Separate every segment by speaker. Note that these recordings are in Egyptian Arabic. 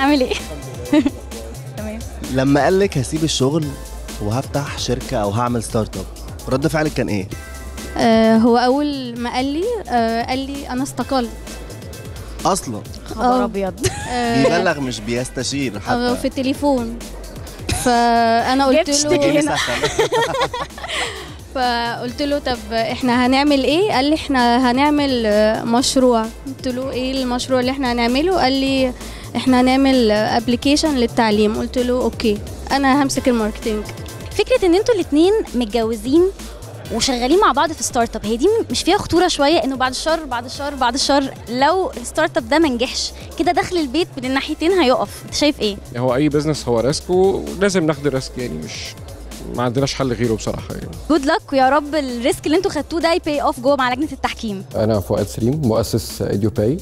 Speaker 1: عامل ايه تمام
Speaker 2: لما قال لك هسيب الشغل وهفتح شركه او هعمل ستارت اب رد فعلك كان ايه
Speaker 1: آه هو اول ما قال لي آه قال لي انا استقلت
Speaker 2: اصلا
Speaker 1: خبر
Speaker 3: ابيض
Speaker 1: آه
Speaker 2: بيبلغ مش بيستشير
Speaker 1: آه،
Speaker 2: حتى
Speaker 1: في التليفون فانا قلت له
Speaker 2: إيه سهل.
Speaker 1: فقلت له طب احنا هنعمل ايه قال لي احنا هنعمل آه، مشروع قلت له ايه المشروع اللي احنا هنعمله قال لي احنا هنعمل ابلكيشن للتعليم قلت له اوكي انا همسك الماركتينج
Speaker 3: فكره ان انتوا الاثنين متجوزين وشغالين مع بعض في ستارت اب هي دي مش فيها خطوره شويه انه بعد الشر بعد الشر بعد الشر لو الستارت اب ده ما نجحش كده دخل البيت من الناحيتين هيقف انت شايف ايه
Speaker 4: هو اي بزنس هو ريسك ولازم ناخد الريسك يعني مش ما عندناش حل غيره بصراحه يعني
Speaker 3: جود لك ويا رب الريسك اللي انتوا خدتوه ده يبي اوف جوه مع لجنه التحكيم
Speaker 4: انا فؤاد سليم مؤسس ايديو باي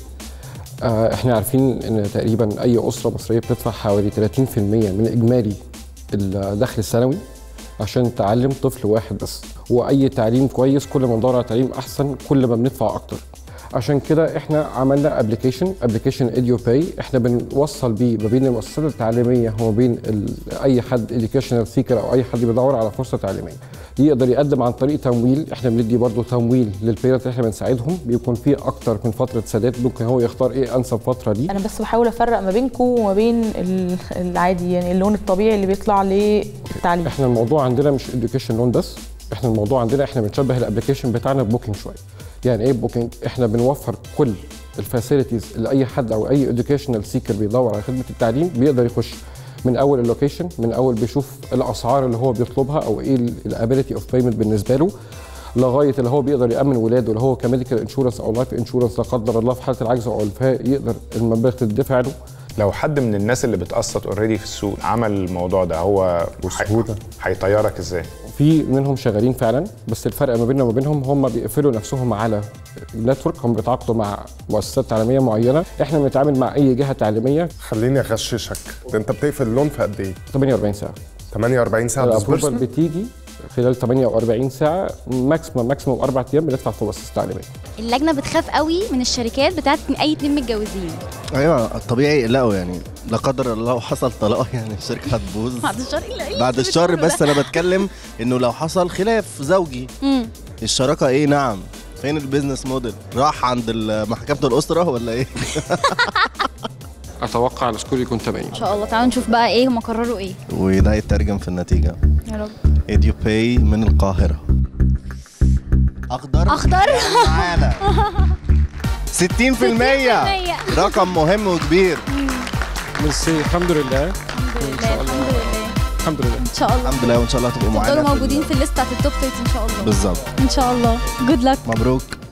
Speaker 4: احنا عارفين ان تقريبا اي اسره مصريه بتدفع حوالي 30% من اجمالي الدخل السنوي عشان تعلم طفل واحد بس واي تعليم كويس كل ما ندور على تعليم احسن كل ما بندفع اكتر عشان كده احنا عملنا ابلكيشن ابلكيشن ايديو باي احنا بنوصل بيه ما بين المؤسسات التعليميه وما بين ال- اي حد educational سيكر او اي حد بيدور على فرصه تعليميه يقدر يقدم عن طريق تمويل احنا بندي برضه تمويل للبيرنت اللي احنا بنساعدهم بيكون فيه اكتر من فتره سداد ممكن هو يختار ايه انسب فتره ليه
Speaker 5: انا بس بحاول افرق ما بينكم وما بين ال- العادي يعني اللون الطبيعي اللي بيطلع للتعليم
Speaker 4: احنا الموضوع عندنا مش education لون بس احنا الموضوع عندنا احنا بنشبه الابلكيشن بتاعنا ببوكينج شويه يعني ايه بوكينج احنا بنوفر كل الفاسيلتيز لاي حد او اي educational سيكر بيدور على خدمه التعليم بيقدر يخش من اول اللوكيشن من اول بيشوف الاسعار اللي هو بيطلبها او ايه الابيليتي اوف بيمنت بالنسبه له لغايه اللي هو بيقدر يامن ولاده اللي هو كميديكال انشورنس او لايف انشورنس لا قدر الله في حاله العجز او الوفاه يقدر المبالغ تدفع له
Speaker 6: لو حد من الناس اللي بتقسط اوريدي في السوق عمل الموضوع ده هو بسهوله هيطيرك ازاي؟
Speaker 4: في منهم شغالين فعلا بس الفرق ما بيننا وما بينهم هم بيقفلوا نفسهم على نتورك هم بيتعاقدوا مع مؤسسات تعليميه معينه احنا بنتعامل مع اي جهه تعليميه
Speaker 7: خليني اغششك ده انت بتقفل اللون في قد ايه
Speaker 4: 48 ساعه
Speaker 7: 48 ساعه
Speaker 4: الابروفال
Speaker 7: disbursement؟
Speaker 4: بتيجي خلال 48 ساعه ماكسيمم ماكسيمم اربع ايام بندفع في مؤسسه تعليميه
Speaker 3: اللجنه بتخاف قوي من الشركات بتاعت اي اتنين متجوزين
Speaker 2: ايوه الطبيعي يقلقوا يعني لا قدر الله لو حصل طلاق يعني الشركه هتبوظ
Speaker 3: بعد الشر الا ايه
Speaker 2: بعد
Speaker 3: اللي
Speaker 2: الشر
Speaker 3: بتقوله
Speaker 2: بس
Speaker 3: ده؟
Speaker 2: انا بتكلم انه لو حصل خلاف زوجي
Speaker 3: مم.
Speaker 2: الشراكه ايه نعم فين البيزنس موديل راح عند ال- محكمه الاسره ولا ايه
Speaker 4: اتوقع السكور يكون 80
Speaker 3: ان شاء الله تعالوا نشوف بقى ايه هم قرروا ايه
Speaker 2: وده يترجم في النتيجه
Speaker 3: يا رب
Speaker 2: ايديو باي من القاهره اخضر
Speaker 3: اخضر
Speaker 2: معانا 60% رقم مهم وكبير
Speaker 4: ميرسي الحمد لله
Speaker 3: الحمد لله
Speaker 4: الحمد لله
Speaker 3: ان شاء الله
Speaker 2: الحمد لله وان شاء الله تبقوا معانا
Speaker 3: تفضلوا
Speaker 2: في
Speaker 3: موجودين
Speaker 2: ال-
Speaker 3: في الليست بتاعت التوب 30 ان شاء الله
Speaker 2: بالظبط
Speaker 3: ان شاء الله جود لك
Speaker 2: مبروك